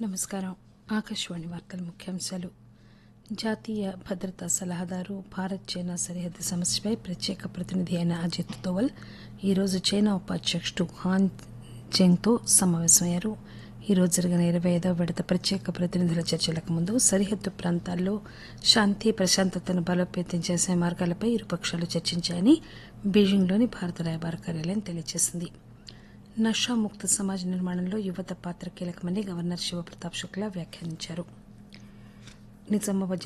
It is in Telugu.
నమస్కారం ఆకాశవాణి వార్తల ముఖ్యాంశాలు జాతీయ భద్రతా సలహాదారు భారత్ చైనా సరిహద్దు సమస్యపై ప్రత్యేక ప్రతినిధి అయిన అజిత్ దోవల్ ఈరోజు చైనా ఉపాధ్యక్షుడు హాన్ జెంగ్తో సమావేశమయ్యారు ఈరోజు జరిగిన ఇరవై ఐదవ విడత ప్రత్యేక ప్రతినిధుల చర్చలకు ముందు సరిహద్దు ప్రాంతాల్లో శాంతి ప్రశాంతతను బలోపేతం చేసే మార్గాలపై ఇరుపక్షాలు చర్చించాయని బీజింగ్లోని భారత రాయబార కార్యాలయం తెలియజేసింది నషాముక్త సమాజ్ నిర్మాణంలో యువత పాత్ర కీలకమని గవర్నర్ శివప్రతాప్ శుక్లా వ్యాఖ్యానించారు నిజామాబాద్